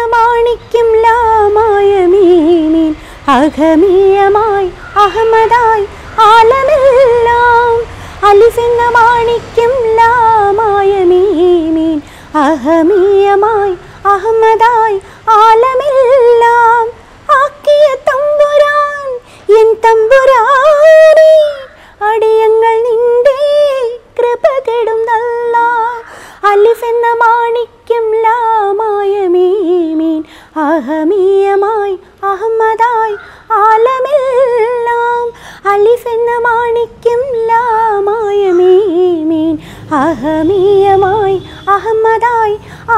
മാണിക്യം ലാമായ മീനിൻ അഹമീയമായി അഹമ്മദായി ആലമെല്ലാം അലിഫെന്ന മാണിക്യം ലാമായ മീനിൻ അഹമീയമായി അഹമ്മദായി ആലമെല്ലാം ആക്കിയ തമ്പുരാൻ എൻ തമ്പുരാനെ അടിയങ്ങൾ നിന്റെ കൃപ തേടുന്നല്ല അലിഫ് എന്ന മാണിക്യം ലാമായ മീമീൻ അഹമീയമായി അഹമ്മദായി ആലമെല്ലാം അലിഫ് എന്ന മാണിക്യം ലാമായ മീമീൻ അഹമീയമായി അഹമ്മദായി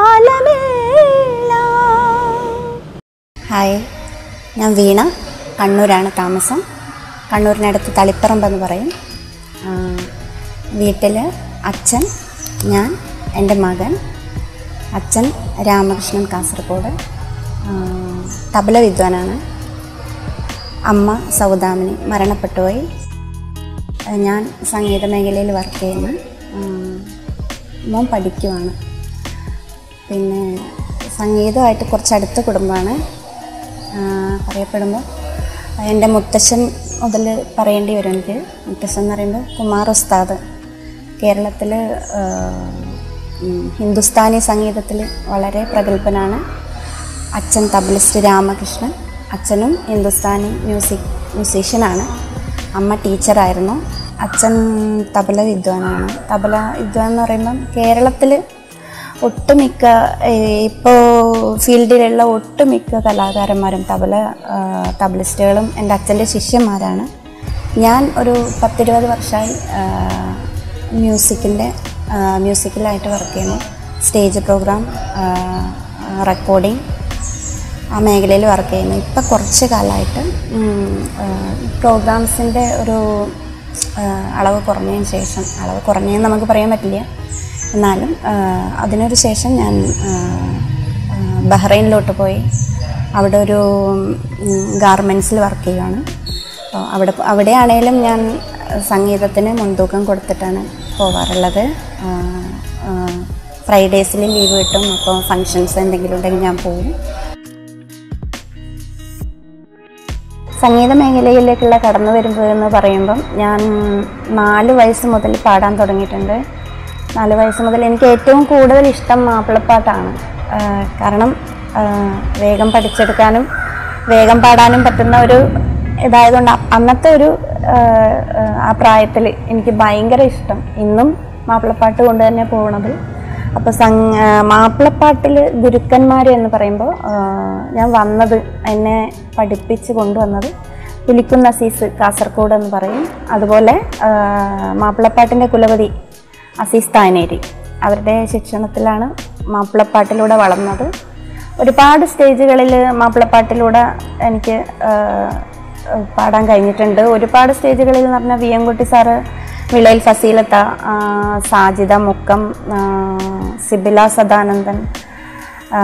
ആലമെല്ലാം ഹായ് ഞാൻ വീണ കണ്ണൂരാണ് താമസം കണ്ണൂരിനടുത്ത് തളിപ്പറമ്പ് എന്ന് പറയും വീട്ടിൽ അച്ഛൻ ഞാൻ എൻ്റെ മകൻ അച്ഛൻ രാമകൃഷ്ണൻ കാസർഗോഡ് ആ, തബല വിദ്വാനാണ് അമ്മ സൗദാമിനി മരണപ്പെട്ടുപോയി ആ, ഞാൻ സംഗീത മേഖലയിൽ വർക്ക് ചെയ്യുന്നു ആ, മോൻ പഠിക്കുവാണ് പിന്നെ സംഗീതമായിട്ട് കുറച്ച് അടുത്ത കുടുംബമാണ് പറയപ്പെടുമ്പോൾ എൻ്റെ മുത്തശ്ശൻ മുതൽ പറയേണ്ടി വരും എനിക്ക് മുത്തശ്ശൻ എന്ന് പറയുമ്പോൾ കുമാർ ഉസ്താദ് കേരളത്തിൽ ഹിന്ദുസ്ഥാനി സംഗീതത്തിൽ വളരെ പ്രഗത്ഭനാണ് അച്ഛൻ തബലിസ്റ്റ് രാമകൃഷ്ണൻ അച്ഛനും ഹിന്ദുസ്ഥാനി മ്യൂസിക് മ്യൂസീഷ്യനാണ് അമ്മ ടീച്ചറായിരുന്നു അച്ഛൻ തബല വിദ്വാനാണ് തബല വിദ്വാൻ എന്ന് പറയുമ്പം കേരളത്തിൽ ഒട്ടുമിക്ക ഇപ്പോൾ ഫീൽഡിലുള്ള ഒട്ടുമിക്ക കലാകാരന്മാരും തബല ആ, തബലിസ്റ്റുകളും എൻ്റെ അച്ഛൻ്റെ ശിഷ്യന്മാരാണ് ഞാൻ ഒരു പത്തിരുപത് വർഷമായി മ്യൂസിക്കിൻ്റെ മ്യൂസിക്കിലായിട്ട് വർക്ക് ചെയ്യുന്നു സ്റ്റേജ് പ്രോഗ്രാം റെക്കോർഡിംഗ് ആ മേഖലയിൽ വർക്ക് ചെയ്യുന്നു ഇപ്പം കുറച്ച് കാലമായിട്ട് പ്രോഗ്രാംസിൻ്റെ ഒരു ആ, അളവ് കുറഞ്ഞതിന് ശേഷം അളവ് കുറഞ്ഞതെന്ന് നമുക്ക് പറയാൻ പറ്റില്ല എന്നാലും ആ, അതിനൊരു ശേഷം ഞാൻ ആ, ആ, ബഹ്റൈനിലോട്ട് പോയി അവിടെ ഒരു ഗാർമെൻറ്റ്സിൽ വർക്ക് ചെയ്യുകയാണ് അപ്പോൾ അവിടെ അവിടെയാണേലും ഞാൻ സംഗീതത്തിന് മുൻതൂക്കം കൊടുത്തിട്ടാണ് പോവാറുള്ളത് ആ, ആ, ഫ്രൈഡേസിൽ ലീവ് കിട്ടും അപ്പോൾ ഫങ്ഷൻസ് എന്തെങ്കിലും ഉണ്ടെങ്കിൽ ഞാൻ പോകും സംഗീത മേഖലയിലേക്കുള്ള കടന്നു വരുമ്പോൾ എന്ന് പറയുമ്പം ഞാൻ നാല് വയസ്സ് മുതൽ പാടാൻ തുടങ്ങിയിട്ടുണ്ട് നാല് വയസ്സ് മുതൽ എനിക്ക് ഏറ്റവും കൂടുതൽ ഇഷ്ടം മാപ്പിളപ്പാട്ടാണ് ആ, കാരണം ആ, വേഗം പഠിച്ചെടുക്കാനും വേഗം പാടാനും പറ്റുന്ന ഒരു ഇതായതുകൊണ്ട് അ- അന്നത്തെ ഒരു ആ, ആ, ആ പ്രായത്തിൽ എനിക്ക് ഭയങ്കര ഇഷ്ടം ഇന്നും മാപ്പിളപ്പാട്ട് കൊണ്ട് തന്നെ പോകണത് അപ്പോൾ സംഘ മാപ്പിളപ്പാട്ടിൽ ഗുരുക്കന്മാർ എന്ന് പറയുമ്പോൾ ആ, ഞാൻ വന്നത് എന്നെ പഠിപ്പിച്ച് കൊണ്ടുവന്നത് പുലിക്കുന്ന് അസീസ് കാസർഗോഡ് എന്ന് പറയും അതുപോലെ ആ, മാപ്പിളപ്പാട്ടിൻ്റെ കുലപതി അസീസ് താനേരി അവരുടെ ശിക്ഷണത്തിലാണ് മാപ്പിളപ്പാട്ടിലൂടെ വളർന്നത് ഒരുപാട് സ്റ്റേജുകളിൽ മാപ്പിളപ്പാട്ടിലൂടെ എനിക്ക് ആ, പാടാൻ കഴിഞ്ഞിട്ടുണ്ട് ഒരുപാട് സ്റ്റേജുകളിൽ എന്ന് പറഞ്ഞാൽ വി എംകുട്ടി സാറ് വിളയിൽ ഫസീലത്ത ആ, സാജിദ മുക്കം ആ, സിബില സദാനന്ദൻ ആ,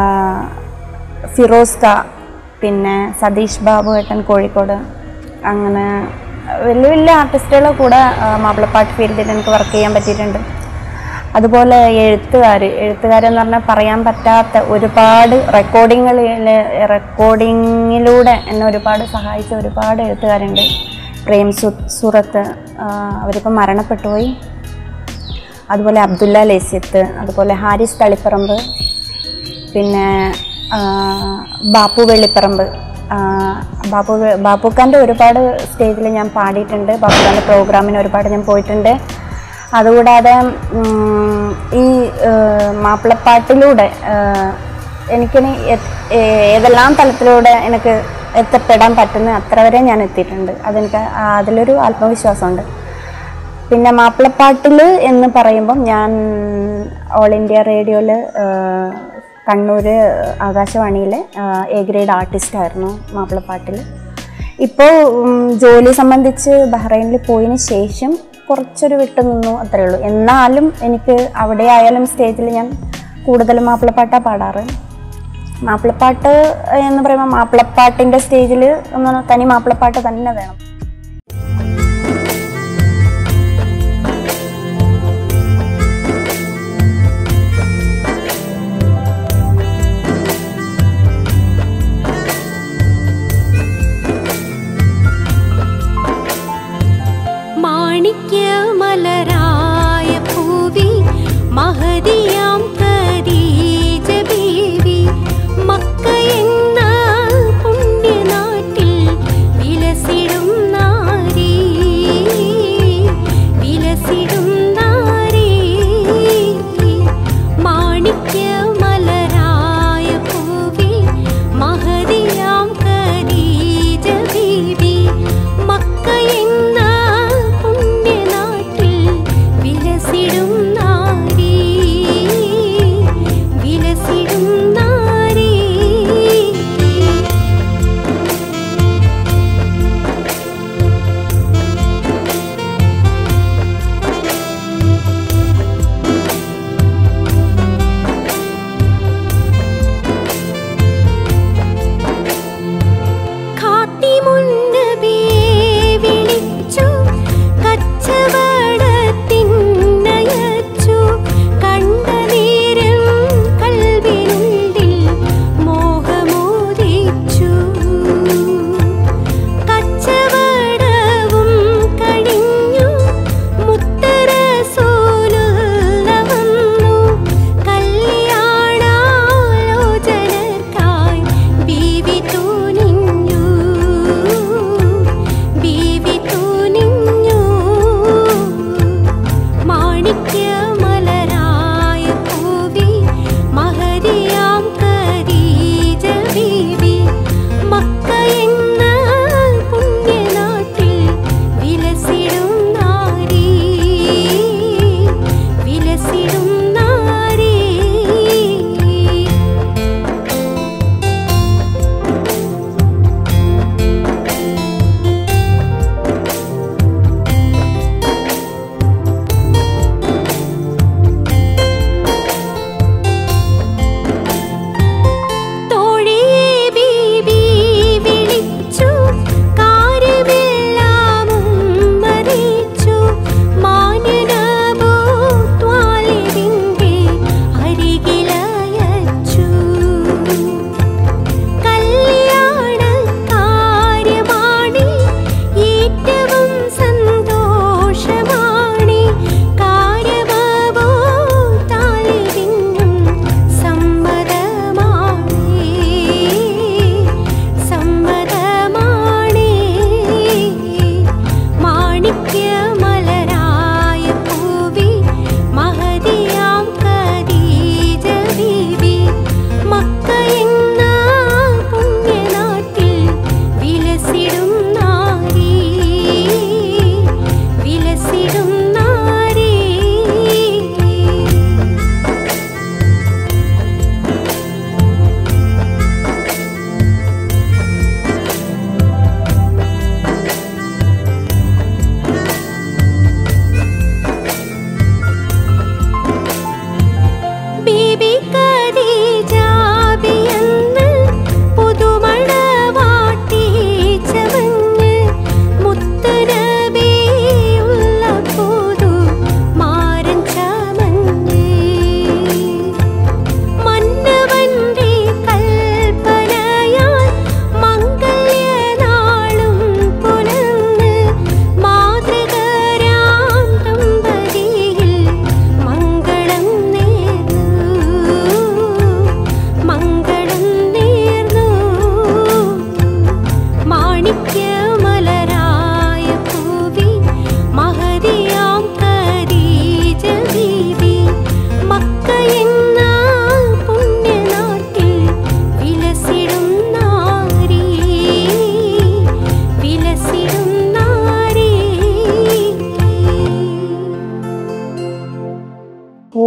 ഫിറോസ് ക പിന്നെ സതീഷ് ബാബു ഏട്ടൻ കോഴിക്കോട് അങ്ങനെ വലിയ വലിയ ആർട്ടിസ്റ്റുകളെ കൂടെ ആ, മാപ്പിളപ്പാട്ട് ഫീൽഡിൽ എനിക്ക് വർക്ക് ചെയ്യാൻ പറ്റിയിട്ടുണ്ട് അതുപോലെ എഴുത്തുകാർ എഴുത്തുകാരെന്ന് പറഞ്ഞാൽ പറയാൻ പറ്റാത്ത ഒരുപാട് റെക്കോർഡിങ്ങളിൽ റെക്കോർഡിങ്ങിലൂടെ എന്നെ ഒരുപാട് സഹായിച്ച ഒരുപാട് എഴുത്തുകാരുണ്ട് പ്രേം സു സൂറത്ത് ആ, അവരിപ്പോൾ മരണപ്പെട്ടു പോയി അതുപോലെ അബ്ദുല്ല ലേസ്യത്ത് അതുപോലെ ഹാരിസ് തളിപ്പറമ്പ് പിന്നെ ആ, ബാപ്പു വെള്ളിപ്പറമ്പ് ആ, ബാപ്പു വെ- ബാപ്പുക്കാൻ്റെ ഒരുപാട് സ്റ്റേജിൽ ഞാൻ പാടിയിട്ടുണ്ട് ബാപ്പുക്കാൻ്റെ പ്രോഗ്രാമിന് ഒരുപാട് ഞാൻ പോയിട്ടുണ്ട് അതുകൂടാതെ ഉം, ഈ ആ, മാപ്പിളപ്പാട്ടിലൂടെ ആ, എനിക്കിനി എ- ഏ- ഏതെല്ലാം തലത്തിലൂടെ എനിക്ക് എത്തപ്പെടാൻ പറ്റുന്ന അത്ര വരെ ഞാൻ എത്തിയിട്ടുണ്ട് അതെനിക്ക് ആ, അതിലൊരു ആത്മവിശ്വാസമുണ്ട് പിന്നെ മാപ്പിളപ്പാട്ടിൽ എന്ന് പറയുമ്പം ഞാൻ ഓൾ ഇന്ത്യ റേഡിയോയിൽ കണ്ണൂർ ആകാശവാണിയിലെ എ ഗ്രേഡ് ആർട്ടിസ്റ്റ് ആയിരുന്നു മാപ്പിളപ്പാട്ടിൽ ഇപ്പോൾ ജോലി സംബന്ധിച്ച് ബഹ്റൈനിൽ പോയതിന് ശേഷം കുറച്ചൊരു വിട്ടു നിന്നു അത്രേ ഉള്ളൂ എന്നാലും എനിക്ക് അവിടെ ആയാലും സ്റ്റേജിൽ ഞാൻ കൂടുതലും മാപ്പിളപ്പാട്ടാണ് പാടാറ് മാപ്പിളപ്പാട്ട് എന്ന് പറയുമ്പോൾ മാപ്പിളപ്പാട്ടിൻ്റെ സ്റ്റേജിൽ ഒന്ന് തനി മാപ്പിളപ്പാട്ട് തന്നെ വേണം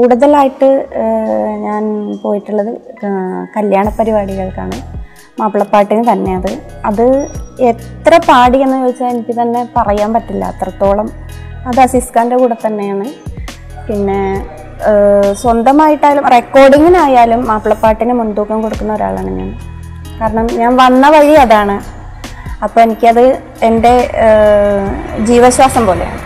കൂടുതലായിട്ട് ഏഹ്, ഞാൻ പോയിട്ടുള്ളത് ക- കല്യാണ പരിപാടികൾക്കാണ് മാപ്പിളപ്പാട്ടിന് തന്നെ അത് അത് എത്ര പാടിയെന്ന് ചോദിച്ചാൽ എനിക്ക് തന്നെ പറയാൻ പറ്റില്ല അത്രത്തോളം അത് അസീസ് ഖാൻ്റെ കൂടെ തന്നെയാണ് പിന്നെ ഏഹ്, സ്വന്തമായിട്ടായാലും റെക്കോർഡിങ്ങിനായാലും മാപ്പിളപ്പാട്ടിന് മുൻതൂക്കം കൊടുക്കുന്ന ഒരാളാണ് ഞാൻ കാരണം ഞാൻ വന്ന വഴി അതാണ് അപ്പോൾ എനിക്കത് എൻ്റെ ഏഹ്, ജീവശ്വാസം പോലെയാണ്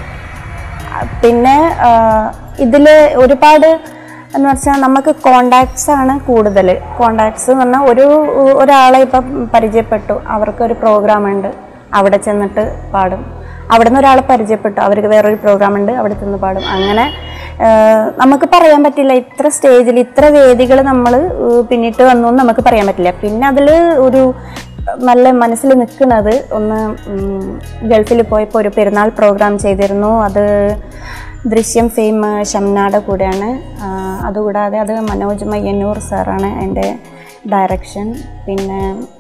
പിന്നെ ഇതിൽ ഒരുപാട് എന്ന് വെച്ചാൽ നമുക്ക് കോണ്ടാക്ട്സ് ആണ് കൂടുതൽ കോണ്ടാക്ട്സ് എന്ന് പറഞ്ഞാൽ ഒരു ഒരാളെ ഇപ്പം പരിചയപ്പെട്ടു അവർക്കൊരു പ്രോഗ്രാം ഉണ്ട് അവിടെ ചെന്നിട്ട് പാടും അവിടെ നിന്ന് ഒരാളെ പരിചയപ്പെട്ടു അവർക്ക് വേറൊരു പ്രോഗ്രാം ഉണ്ട് അവിടെ ചെന്ന് പാടും അങ്ങനെ ആ, നമുക്ക് പറയാൻ പറ്റില്ല ഇത്ര സ്റ്റേജിൽ ഇത്ര വേദികൾ നമ്മൾ പിന്നിട്ട് വന്നു എന്ന് നമുക്ക് പറയാൻ പറ്റില്ല പിന്നെ അതിൽ ഒരു നല്ല മനസ്സിൽ നിൽക്കുന്നത് ഒന്ന് ഉം, ഗൾഫിൽ പോയപ്പോൾ ഒരു പെരുന്നാൾ പ്രോഗ്രാം ചെയ്തിരുന്നു അത് ദൃശ്യം ഫെയിം ഷംനാടെ കൂടെയാണ് ആ, അതുകൂടാതെ അത് മനോജ് മയ്യന്നൂർ സാറാണ് എൻ്റെ ഡയറക്ഷൻ പിന്നെ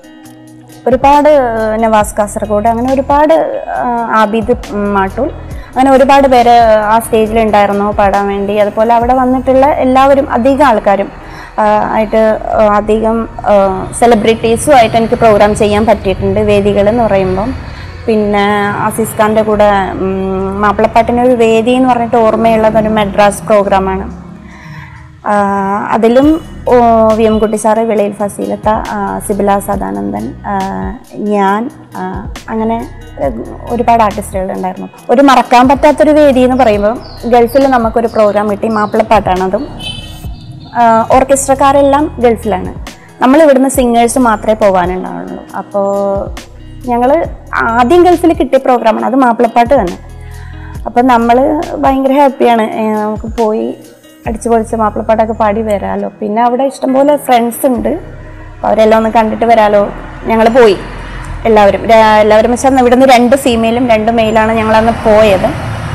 ഒരുപാട് നവാസ് കാസർഗോഡ് അങ്ങനെ ഒരുപാട് ആ, ആബിദ് മാട്ടൂൽ അങ്ങനെ ഒരുപാട് പേര് ആ സ്റ്റേജിൽ ഉണ്ടായിരുന്നു പാടാൻ വേണ്ടി അതുപോലെ അവിടെ വന്നിട്ടുള്ള എല്ലാവരും അധികം ആൾക്കാരും ആ, ആയിട്ട് ആ, അധികം സെലിബ്രിറ്റീസും ആയിട്ട് എനിക്ക് പ്രോഗ്രാം ചെയ്യാൻ പറ്റിയിട്ടുണ്ട് വേദികൾ എന്ന് പറയുമ്പം പിന്നെ അസീസ് ഖാൻ്റെ കൂടെ ഉം, മാപ്പിളപ്പാട്ടിനൊരു വേദി എന്ന് പറഞ്ഞിട്ട് ഓർമ്മയുള്ളത് ഒരു മെഡ്രാസ് പ്രോഗ്രാമാണ് ആ, അതിലും ഓ, വി എം കുട്ടി സാറ് വെളിയിൽ ഫസീലത്ത ആ, സിബില സദാനന്ദൻ ആ, ഞാൻ ആ, അങ്ങനെ ഏഹ്, ഒരുപാട് ആർട്ടിസ്റ്റുകൾ ഉണ്ടായിരുന്നു ഒരു മറക്കാൻ പറ്റാത്തൊരു വേദി എന്ന് പറയുമ്പോൾ ഗൾഫിൽ നമുക്കൊരു പ്രോഗ്രാം കിട്ടി മാപ്പിളപ്പാട്ടാണതും ആഹ് ഓർക്കസ്ട്രക്കാരെല്ലാം ഗൾഫിലാണ് നമ്മൾ ഇവിടുന്ന് സിംഗേഴ്സ് മാത്രമേ പോകാനുണ്ടാവുള്ളൂ അപ്പോൾ ഞങ്ങൾ ആദ്യം ഗൾഫിൽ കിട്ടിയ പ്രോഗ്രാമാണ് അത് മാപ്പിളപ്പാട്ട് തന്നെ അപ്പം നമ്മൾ ഭയങ്കര ഹാപ്പിയാണ് ഏഹ് നമുക്ക് പോയി അടിച്ചു പൊളിച്ച് മാപ്പിളപ്പാട്ടൊക്കെ പാടി വരാമല്ലോ പിന്നെ അവിടെ ഇഷ്ടംപോലെ ഫ്രണ്ട്സ് ഉണ്ട് അപ്പോൾ അവരെല്ലാം ഒന്ന് കണ്ടിട്ട് വരാമല്ലോ ഞങ്ങൾ പോയി എല്ലാവരും രാ- എല്ലാവരും വെച്ചാൽ ഇവിടുന്ന് രണ്ട് ഫീമെയിലും രണ്ട് മെയിലാണ് ഞങ്ങളന്ന് പോയത്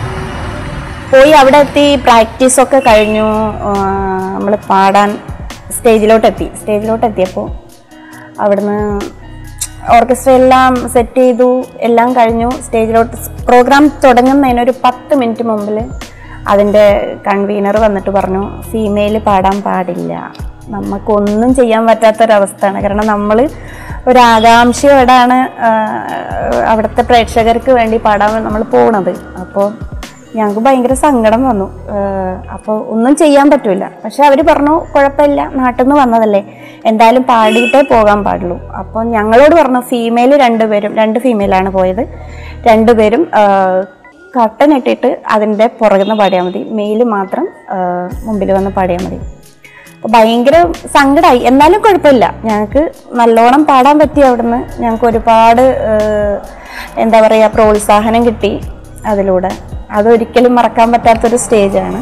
പോയി അവിടെ എത്തി പ്രാക്ടീസ് ഒക്കെ കഴിഞ്ഞു നമ്മൾ പാടാൻ സ്റ്റേജിലോട്ട് എത്തി സ്റ്റേജിലോട്ട് എത്തിയപ്പോൾ അവിടുന്ന് ഓർക്കസ്ട്ര എല്ലാം സെറ്റ് ചെയ്തു എല്ലാം കഴിഞ്ഞു സ്റ്റേജിലോട്ട് പ്രോഗ്രാം തുടങ്ങുന്നതിന് ഒരു പത്ത് മിനിറ്റ് മുമ്പിൽ അതിൻ്റെ കൺവീനർ വന്നിട്ട് പറഞ്ഞു ഫീമെയിൽ പാടാൻ പാടില്ല നമുക്കൊന്നും ചെയ്യാൻ പറ്റാത്തൊരവസ്ഥയാണ് കാരണം നമ്മൾ ഒരു ആകാംക്ഷയോടാണ് ആ, അവിടുത്തെ പ്രേക്ഷകർക്ക് വേണ്ടി പാടാൻ നമ്മൾ പോണത് അപ്പോൾ ഞങ്ങൾക്ക് ഭയങ്കര സങ്കടം വന്നു അപ്പോൾ ഒന്നും ചെയ്യാൻ പറ്റില്ല പക്ഷെ അവർ പറഞ്ഞു കുഴപ്പമില്ല നാട്ടിൽ നിന്ന് വന്നതല്ലേ എന്തായാലും പാടിയിട്ടേ പോകാൻ പാടുള്ളൂ അപ്പോൾ ഞങ്ങളോട് പറഞ്ഞു ഫീമെയിൽ രണ്ടുപേരും രണ്ട് ഫീമെയിലാണ് പോയത് രണ്ടുപേരും കട്ടൻ ഇട്ടിട്ട് അതിൻ്റെ പുറകുന്ന് പാടിയാൽ മതി മെയിൽ മാത്രം മുമ്പിൽ വന്ന് പാടിയാൽ മതി അപ്പോൾ ഭയങ്കര സങ്കടമായി എന്നാലും കുഴപ്പമില്ല ഞങ്ങൾക്ക് നല്ലോണം പാടാൻ പറ്റി അവിടുന്ന് ഞങ്ങൾക്ക് ഒരുപാട് ഏഹ്, എന്താ പറയുക പ്രോത്സാഹനം കിട്ടി അതിലൂടെ അതൊരിക്കലും മറക്കാൻ പറ്റാത്തൊരു സ്റ്റേജാണ്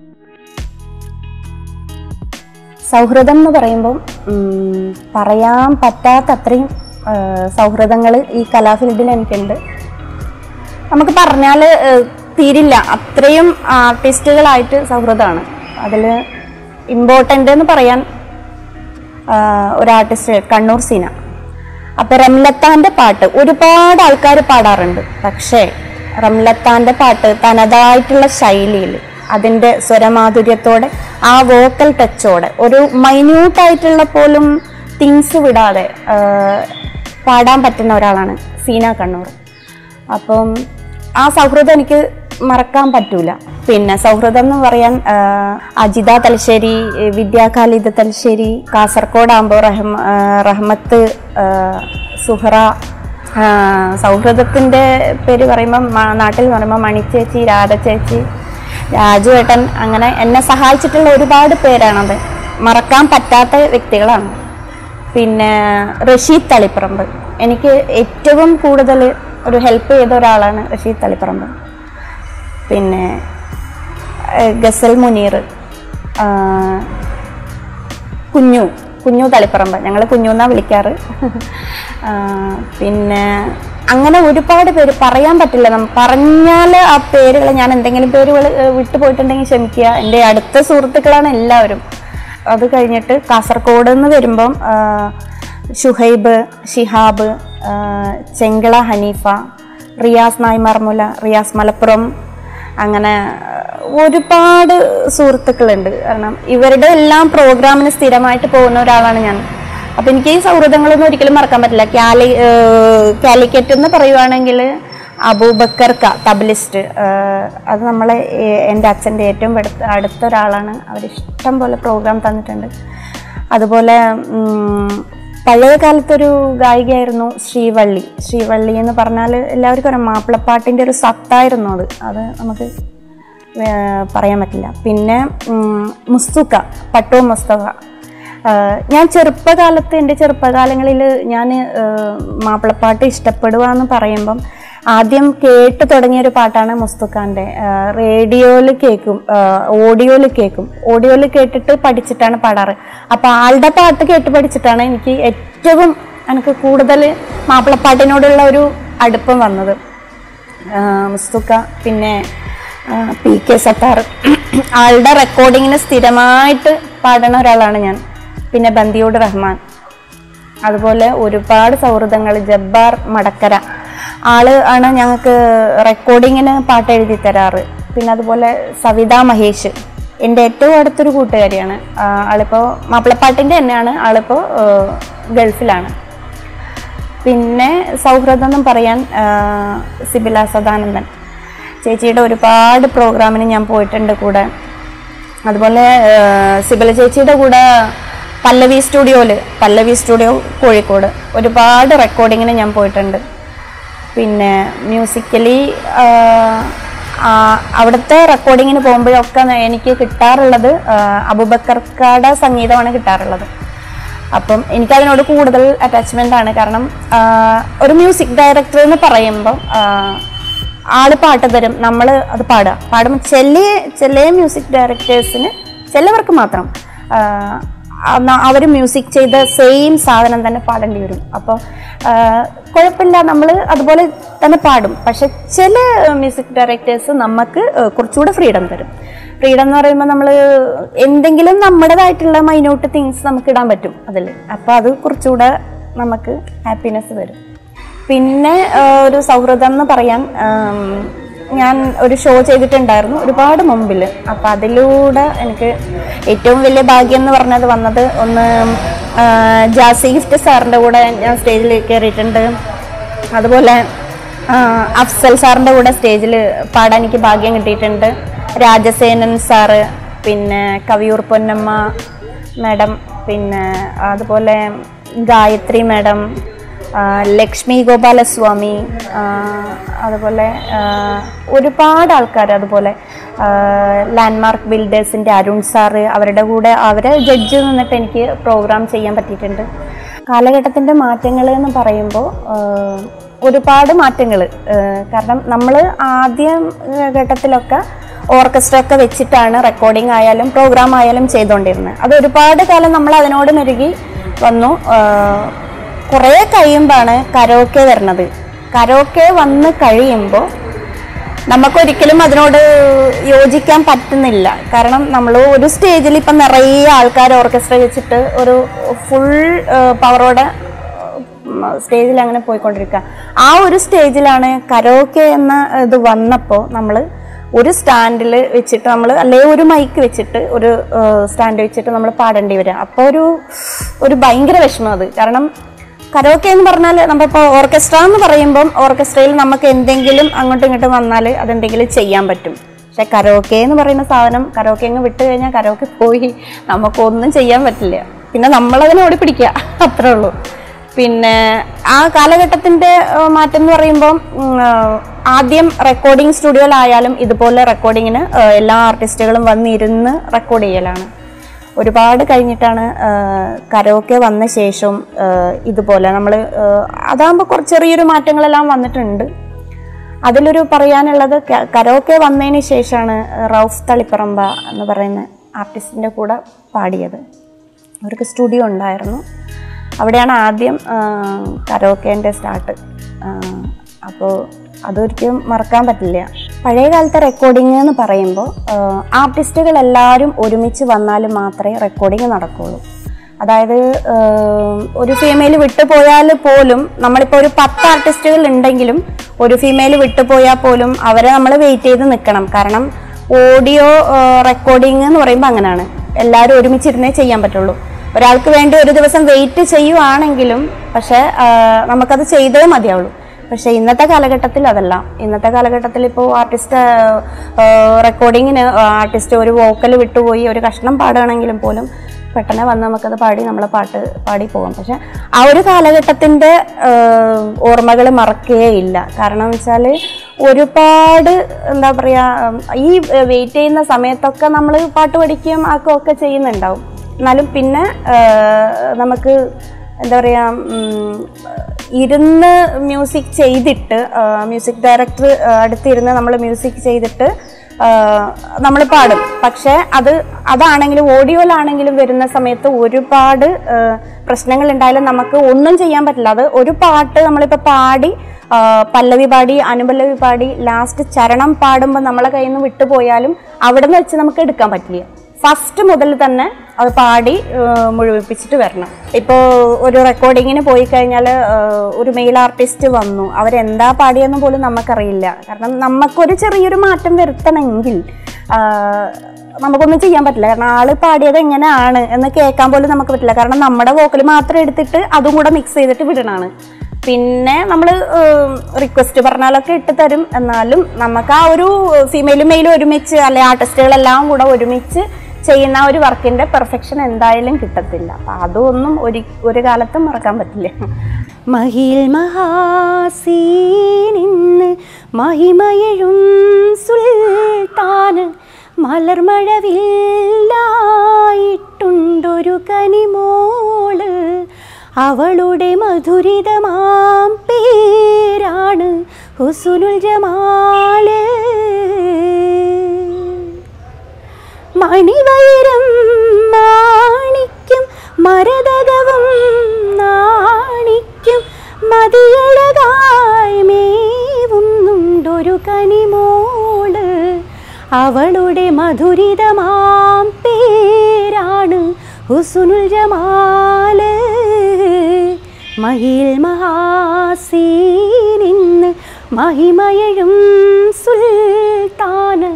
സൗഹൃദം എന്ന് പറയുമ്പം ഉം, പറയാൻ പറ്റാത്ത അത്രയും സൗഹൃദങ്ങൾ ഈ കലാഫീൽഡിൽ എനിക്കുണ്ട് നമുക്ക് പറഞ്ഞാൽ തീരില്ല അത്രയും ആർട്ടിസ്റ്റുകളായിട്ട് സൗഹൃദമാണ് അതിൽ ഇമ്പോർട്ടൻ്റ് എന്ന് പറയാൻ ആ, ഒരു ആർട്ടിസ്റ്റ് കണ്ണൂർ സീന അപ്പോൾ റംലത്താൻ്റെ പാട്ട് ഒരുപാട് ആൾക്കാർ പാടാറുണ്ട് പക്ഷേ റംലത്താൻ്റെ പാട്ട് തനതായിട്ടുള്ള ശൈലിയിൽ അതിൻ്റെ സ്വരമാധുര്യത്തോടെ ആ വോക്കൽ ടച്ചോടെ ഒരു മൈന്യൂട്ടായിട്ടുള്ള പോലും തിങ്സ് വിടാതെ ആ, പാടാൻ പറ്റുന്ന ഒരാളാണ് സീന കണ്ണൂർ അപ്പം ആ സൗഹൃദം എനിക്ക് മറക്കാൻ പറ്റൂല പിന്നെ സൗഹൃദം എന്ന് പറയാൻ ആ, അജിത തലശ്ശേരി ഏ, വിദ്യാ ഖാലിദ് തലശ്ശേരി കാസർഗോഡ് ആകുമ്പോൾ റഹ്മ ആ, റഹ്മത്ത് ആ, സുഹറ ആ, സൗഹൃദത്തിൻ്റെ പേര് പറയുമ്പം മ- നാട്ടിൽ പറയുമ്പോൾ മണിച്ചേച്ചി രാധ ചേച്ചി രാജുവേട്ടൻ അങ്ങനെ എന്നെ സഹായിച്ചിട്ടുള്ള ഒരുപാട് പേരാണത് മറക്കാൻ പറ്റാത്ത വ്യക്തികളാണ് പിന്നെ റഷീദ് തളിപ്പറമ്പ് എനിക്ക് ഏറ്റവും കൂടുതൽ ഒരു ഹെൽപ്പ് ചെയ്ത ഒരാളാണ് റഷീദ് തളിപ്പറമ്പ് പിന്നെ ഏഹ്, ഗസൽ മുനീർ ആ, കുഞ്ഞു കുഞ്ഞു തളിപ്പറമ്പ് ഞങ്ങൾ കുഞ്ഞു എന്നാണ് വിളിക്കാറ് ആ, പിന്നെ അങ്ങനെ ഒരുപാട് പേര് പറയാൻ പറ്റില്ല നം പറഞ്ഞാൽ ആ പേരുകൾ ഞാൻ എന്തെങ്കിലും പേരുകൾ വിട്ടു പോയിട്ടുണ്ടെങ്കിൽ ക്ഷമിക്കുക എൻ്റെ അടുത്ത സുഹൃത്തുക്കളാണ് എല്ലാവരും അത് കഴിഞ്ഞിട്ട് കാസർഗോഡ് നിന്ന് വരുമ്പം ആ, ഷുഹൈബ് ഷിഹാബ് ആ, ചെങ്കള ഹനീഫ റിയാസ് നായ്മർമുല റിയാസ് മലപ്പുറം അങ്ങനെ ഒരുപാട് സുഹൃത്തുക്കളുണ്ട് കാരണം ഇവരുടെ എല്ലാം പ്രോഗ്രാമിന് സ്ഥിരമായിട്ട് പോകുന്ന ഒരാളാണ് ഞാൻ അപ്പം എനിക്ക് ഈ സൗഹൃദങ്ങളൊന്നും ഒരിക്കലും മറക്കാൻ പറ്റില്ല കാലി ഏഹ് കാലിക്കറ്റ് എന്ന് പറയുവാണെങ്കിൽ അബൂബക്കർ ക തബലിസ്റ്റ് ഏഹ് അത് നമ്മളെ ഏ- എൻ്റെ അച്ഛൻ്റെ ഏറ്റവും അടുത്ത അടുത്ത ഒരാളാണ് അവർ ഇഷ്ടം പോലെ പ്രോഗ്രാം തന്നിട്ടുണ്ട് അതുപോലെ ഉം, പഴയ കാലത്തൊരു ഗായികയായിരുന്നു ശ്രീവള്ളി ശ്രീവള്ളി എന്ന് പറഞ്ഞാൽ എല്ലാവർക്കും അറിയാം മാപ്പിളപ്പാട്ടിൻ്റെ ഒരു സത്തായിരുന്നു അത് അത് നമുക്ക് വേ- പറയാൻ പറ്റില്ല പിന്നെ ഉം, മുസ്തുക്ക പട്ടു മുസ്തഫ ആഹ് ഞാൻ ചെറുപ്പകാലത്ത് എൻ്റെ ചെറുപ്പകാലങ്ങളിൽ ഞാൻ മാപ്പിളപ്പാട്ട് ഇഷ്ടപ്പെടുക എന്ന് പറയുമ്പം ആദ്യം കേട്ട് തുടങ്ങിയ ഒരു പാട്ടാണ് മുസ്തുഖാൻ്റെ റേഡിയോയിൽ കേൾക്കും ഓഡിയോയിൽ കേൾക്കും ഓഡിയോയിൽ കേട്ടിട്ട് പഠിച്ചിട്ടാണ് പാടാറ് അപ്പോൾ ആളുടെ പാട്ട് കേട്ട് പഠിച്ചിട്ടാണ് എനിക്ക് ഏറ്റവും എനിക്ക് കൂടുതൽ മാപ്പിളപ്പാട്ടിനോടുള്ള ഒരു അടുപ്പം വന്നത് ആ, മുസ്തുക്ക പിന്നെ ആ, പി കെ സത്താർ ആളുടെ റെക്കോർഡിങ്ങിന് സ്ഥിരമായിട്ട് പാടുന്ന ഒരാളാണ് ഞാൻ പിന്നെ ബന്ദിയോട് റഹ്മാൻ അതുപോലെ ഒരുപാട് സൗഹൃദങ്ങൾ ജബ്ബാർ മടക്കര ആള് ആണ് ഞങ്ങൾക്ക് റെക്കോർഡിങ്ങിന് പാട്ട് എഴുതി തരാറ് പിന്നെ അതുപോലെ സവിത മഹേഷ് എൻ്റെ ഏറ്റവും അടുത്തൊരു കൂട്ടുകാരിയാണ് ആ, ആളിപ്പോൾ മാപ്പിളപ്പാട്ടിൻ്റെ തന്നെയാണ് ആളിപ്പോൾ ആ, ഗൾഫിലാണ് പിന്നെ സൗഹൃദം എന്നും പറയാൻ ആ, സിബില സദാനന്ദൻ ചേച്ചിയുടെ ഒരുപാട് പ്രോഗ്രാമിന് ഞാൻ പോയിട്ടുണ്ട് കൂടെ അതുപോലെ ആ, സിബില ചേച്ചിയുടെ കൂടെ പല്ലവി സ്റ്റുഡിയോയിൽ പല്ലവി സ്റ്റുഡിയോ കോഴിക്കോട് ഒരുപാട് റെക്കോർഡിങ്ങിന് ഞാൻ പോയിട്ടുണ്ട് പിന്നെ മ്യൂസിക്കലി അവിടുത്തെ റെക്കോർഡിങ്ങിന് പോകുമ്പോഴൊക്കെ എനിക്ക് കിട്ടാറുള്ളത് ആ, അബൂബക്കർക്കാടെ സംഗീതമാണ് കിട്ടാറുള്ളത് അപ്പം എനിക്കതിനോട് കൂടുതൽ അറ്റാച്ച്മെൻ്റ് ആണ് കാരണം ആ, ഒരു മ്യൂസിക് ഡയറക്ടർ എന്ന് പറയുമ്പോൾ ആ, ആള് പാട്ട് തരും നമ്മൾ അത് പാടുക പാടുമ്പോൾ ചില ചില മ്യൂസിക് ഡയറക്ടേഴ്സിന് ചിലവർക്ക് മാത്രം അവർ മ്യൂസിക് ചെയ്ത സെയിം സാധനം തന്നെ പാടേണ്ടി വരും അപ്പോൾ കുഴപ്പമില്ല നമ്മൾ അതുപോലെ തന്നെ പാടും പക്ഷെ ചില മ്യൂസിക് ഡയറക്ടേഴ്സ് നമുക്ക് ആ, കുറച്ചുകൂടെ ഫ്രീഡം തരും ഫ്രീഡം എന്ന് പറയുമ്പോൾ നമ്മൾ എന്തെങ്കിലും നമ്മുടേതായിട്ടുള്ള മൈന്യൂട്ട് തിങ്സ് നമുക്ക് ഇടാൻ പറ്റും അതിൽ അപ്പോൾ അത് കുറച്ചുകൂടെ നമുക്ക് ഹാപ്പിനെസ് തരും പിന്നെ ആ, ഒരു സൗഹൃദം എന്ന് പറയാൻ ആം, ഞാൻ ഒരു ഷോ ചെയ്തിട്ടുണ്ടായിരുന്നു ഒരുപാട് മുമ്പിൽ അപ്പം അതിലൂടെ എനിക്ക് ഏറ്റവും വലിയ ഭാഗ്യം എന്ന് പറഞ്ഞത് വന്നത് ഒന്ന് ആ, ജാസി ഗിഫ്റ്റ് സാറിൻ്റെ കൂടെ ഞാൻ സ്റ്റേജിൽ കയറിയിട്ടുണ്ട് അതുപോലെ ആ, അഫ്സൽ സാറിൻ്റെ കൂടെ സ്റ്റേജിൽ പാടാൻ എനിക്ക് ഭാഗ്യം കിട്ടിയിട്ടുണ്ട് രാജസേനൻ സാറ് പിന്നെ കവിയൂർ പൊന്നമ്മ മാഡം പിന്നെ അതുപോലെ ഗായത്രി മാഡം ആ, ലക്ഷ്മി ഗോപാലസ്വാമി ആ, അതുപോലെ ആ, ഒരുപാട് ആൾക്കാർ അതുപോലെ ലാൻഡ്മാർക്ക് ബിൽഡേഴ്സിൻ്റെ അരുൺ സാറ് അവരുടെ കൂടെ അവരെ ജഡ്ജ് നിന്നിട്ട് എനിക്ക് പ്രോഗ്രാം ചെയ്യാൻ പറ്റിയിട്ടുണ്ട് കാലഘട്ടത്തിൻ്റെ മാറ്റങ്ങൾ എന്ന് പറയുമ്പോൾ ആ, ഒരുപാട് മാറ്റങ്ങൾ കാരണം നമ്മൾ ആദ്യം ഘട്ടത്തിലൊക്കെ ഓർക്കസ്ട്ര ഒക്കെ വെച്ചിട്ടാണ് റെക്കോർഡിംഗ് ആയാലും പ്രോഗ്രാം ആയാലും ചെയ്തുകൊണ്ടിരുന്നത് അത് ഒരുപാട് കാലം നമ്മൾ അതിനോട് മെരുകി വന്നു ആ, കുറേ കഴിയുമ്പോഴാണ് കരോക്കെ വരുന്നത് കരോക്കെ വന്ന് കഴിയുമ്പോൾ നമുക്കൊരിക്കലും അതിനോട് യോജിക്കാൻ പറ്റുന്നില്ല കാരണം നമ്മൾ ഒരു സ്റ്റേജിൽ ഇപ്പം നിറയെ ആൾക്കാർ ഓർക്കസ്ട്ര വെച്ചിട്ട് ഒരു ഫുൾ പവറോടെ സ്റ്റേജിൽ അങ്ങനെ പോയിക്കൊണ്ടിരിക്കുക ആ ഒരു സ്റ്റേജിലാണ് കരോക്കെ എന്ന ഇത് വന്നപ്പോൾ നമ്മൾ ഒരു സ്റ്റാൻഡിൽ വെച്ചിട്ട് നമ്മൾ അല്ലെങ്കിൽ ഒരു മൈക്ക് വെച്ചിട്ട് ഒരു സ്റ്റാൻഡ് വെച്ചിട്ട് നമ്മൾ പാടേണ്ടി വരിക അപ്പോൾ ഒരു ഒരു ഭയങ്കര വിഷമം അത് കാരണം കരോക്കെ എന്ന് പറഞ്ഞാൽ നമ്മളിപ്പോൾ ഓർക്കസ്ട്ര എന്ന് പറയുമ്പം ഓർക്കസ്ട്രയിൽ നമുക്ക് എന്തെങ്കിലും അങ്ങോട്ടും ഇങ്ങോട്ടും വന്നാൽ അതെന്തെങ്കിലും ചെയ്യാൻ പറ്റും പക്ഷെ കരോക്കെ എന്ന് പറയുന്ന സാധനം കരോക്കെ അങ്ങ് വിട്ട് കഴിഞ്ഞാൽ കരോക്കെ പോയി നമുക്കൊന്നും ചെയ്യാൻ പറ്റില്ല പിന്നെ നമ്മളതിനെ ഓടി പിടിക്കുക അത്രേ ഉള്ളൂ പിന്നെ ആ കാലഘട്ടത്തിൻ്റെ ഏഹ്, മാറ്റം എന്ന് പറയുമ്പം ഉം, ഏഹ്, ആദ്യം റെക്കോർഡിംഗ് സ്റ്റുഡിയോയിലായാലും ഇതുപോലെ റെക്കോർഡിങ്ങിന് ഏഹ്, എല്ലാ ആർട്ടിസ്റ്റുകളും വന്നിരുന്ന് റെക്കോർഡ് ചെയ്യലാണ് ഒരുപാട് കഴിഞ്ഞിട്ടാണ് കരോക്കെ വന്ന ശേഷം ഏഹ്, ഇതുപോലെ നമ്മൾ അതാകുമ്പോൾ കുറച്ച് ചെറിയൊരു മാറ്റങ്ങളെല്ലാം വന്നിട്ടുണ്ട് അതിലൊരു പറയാനുള്ളത് ക- കരോക്കെ വന്നതിന് ശേഷമാണ് റൌഫ് തളിപ്പറമ്പ എന്ന് പറയുന്ന ആർട്ടിസ്റ്റിൻ്റെ കൂടെ പാടിയത് അവർക്ക് സ്റ്റുഡിയോ ഉണ്ടായിരുന്നു അവിടെയാണ് ആദ്യം കരോക്കേൻ്റെ സ്റ്റാർട്ട് അപ്പോൾ അതൊരിക്കലും മറക്കാൻ പറ്റില്ല പഴയ കാലത്തെ റെക്കോർഡിംഗ് എന്ന് പറയുമ്പോൾ ആർട്ടിസ്റ്റുകൾ എല്ലാവരും ഒരുമിച്ച് വന്നാൽ മാത്രമേ റെക്കോർഡിംഗ് നടക്കുകയുള്ളൂ അതായത് ആഹ്, ഒരു ഫീമെയിൽ വിട്ടുപോയാൽ പോലും നമ്മളിപ്പോൾ ഒരു പത്ത് ആർട്ടിസ്റ്റുകൾ ഉണ്ടെങ്കിലും ഒരു ഫീമെയിൽ വിട്ടുപോയാൽ പോലും അവരെ നമ്മൾ വെയിറ്റ് ചെയ്ത് നിൽക്കണം കാരണം ഓഡിയോ റെക്കോർഡിംഗ് എന്ന് പറയുമ്പോൾ അങ്ങനെയാണ് എല്ലാവരും ഒരുമിച്ചിരുന്നേ ചെയ്യാൻ പറ്റുള്ളൂ ഒരാൾക്ക് വേണ്ടി ഒരു ദിവസം വെയിറ്റ് ചെയ്യുവാണെങ്കിലും പക്ഷെ ആ, നമുക്കത് ചെയ്തേ മതിയാവുള്ളൂ പക്ഷെ ഇന്നത്തെ കാലഘട്ടത്തിൽ അതല്ല ഇന്നത്തെ കാലഘട്ടത്തിൽ ഇപ്പോൾ ആർട്ടിസ്റ്റ് റെക്കോർഡിങ്ങിന് ആർട്ടിസ്റ്റ് ഒരു വോക്കൽ വിട്ടുപോയി ഒരു കഷ്ണം പാടുകയാണെങ്കിലും പോലും പെട്ടെന്ന് വന്ന് നമുക്കത് പാടി നമ്മളെ പാട്ട് പാടി പോകാം പക്ഷെ ആ ഒരു കാലഘട്ടത്തിൻ്റെ ഓർമ്മകൾ മറക്കുകയില്ല കാരണം എന്ന് വെച്ചാൽ ഒരുപാട് എന്താ പറയുക ഈ വെയിറ്റ് ചെയ്യുന്ന സമയത്തൊക്കെ നമ്മൾ പാട്ട് പഠിക്കുകയും ആക്കുകയൊക്കെ ചെയ്യുന്നുണ്ടാവും എന്നാലും പിന്നെ ആ, നമുക്ക് എന്താ പറയുക ഇരുന്ന് മ്യൂസിക് ചെയ്തിട്ട് മ്യൂസിക് ഡയറക്ടർ അടുത്തിരുന്ന് നമ്മൾ മ്യൂസിക് ചെയ്തിട്ട് നമ്മൾ പാടും പക്ഷേ അത് അതാണെങ്കിലും ഓഡിയോയിലാണെങ്കിലും വരുന്ന സമയത്ത് ഒരുപാട് ആ, പ്രശ്നങ്ങൾ ഉണ്ടായാലും നമുക്ക് ഒന്നും ചെയ്യാൻ പറ്റില്ല അത് ഒരു പാട്ട് നമ്മളിപ്പോൾ പാടി ആ, പല്ലവി പാടി അനുപല്ലവി പാടി ലാസ്റ്റ് ചരണം പാടുമ്പോൾ നമ്മളെ കയ്യിൽ നിന്ന് വിട്ടുപോയാലും അവിടെ നിന്ന് വെച്ച് നമുക്ക് എടുക്കാൻ പറ്റില്ല ഫസ്റ്റ് മുതൽ തന്നെ അത് പാടി ഏഹ്, മുഴുവിപ്പിച്ചിട്ട് വരണം ഇപ്പോൾ ഒരു റെക്കോർഡിങ്ങിന് പോയി കഴിഞ്ഞാൽ ഒരു മെയിൽ ആർട്ടിസ്റ്റ് വന്നു അവരെന്താ പാടിയെന്ന് പോലും നമുക്കറിയില്ല കാരണം നമുക്കൊരു ചെറിയൊരു മാറ്റം വരുത്തണമെങ്കിൽ ആഹ്, നമുക്കൊന്നും ചെയ്യാൻ പറ്റില്ല കാരണം ആള് പാടിയത് എങ്ങനെയാണ് എന്ന് കേൾക്കാൻ പോലും നമുക്ക് പറ്റില്ല കാരണം നമ്മുടെ വോക്കൽ മാത്രം എടുത്തിട്ട് അതും കൂടെ മിക്സ് ചെയ്തിട്ട് വിടണാണ് പിന്നെ നമ്മൾ റിക്വസ്റ്റ് പറഞ്ഞാലൊക്കെ ഇട്ട് തരും എന്നാലും നമുക്ക് ആ ഒരു ഫീമെയിലും മെയിലും ഒരുമിച്ച് അല്ലെ ആർട്ടിസ്റ്റുകളെല്ലാം കൂടെ ഒരുമിച്ച് ചെയ്യുന്ന ആ ഒരു വർക്കിന്റെ പെർഫെക്ഷൻ എന്തായാലും കിട്ടത്തില്ല അപ്പൊ അതൊന്നും ഒരു ഒരു കാലത്തും മറക്കാൻ പറ്റില്ല മഹിൽ മഹാസീനിന്ന് മഹിമയഴും സുൽത്താന് മലർമഴവില്ലായിട്ടുണ്ടൊരു കനിമോള് അവളുടെ മധുരിതമാം പേരാണ് ഹുസുനുൽ ജമാല് മണിവൈരം മാണിക്കും മരതകവും നാണിക്കും മതിയഴകായി മേവുന്നുണ്ടൊരു കനിമോള് അവളുടെ മധുരിതമാം പേരാണ് ഹുസുനുൽ ജമാല് മഹിൽ മഹാസീനിന്ന് മഹിമയഴും സുൽത്താന്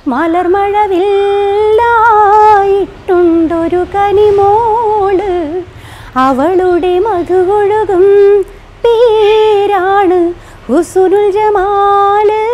മലർമഴവില്ലായിട്ടുണ്ടൊരു കനിമോള് അവളുടെ മധുകൊഴുകും പേരാണ് ഹുസുനുൽ ജമാല്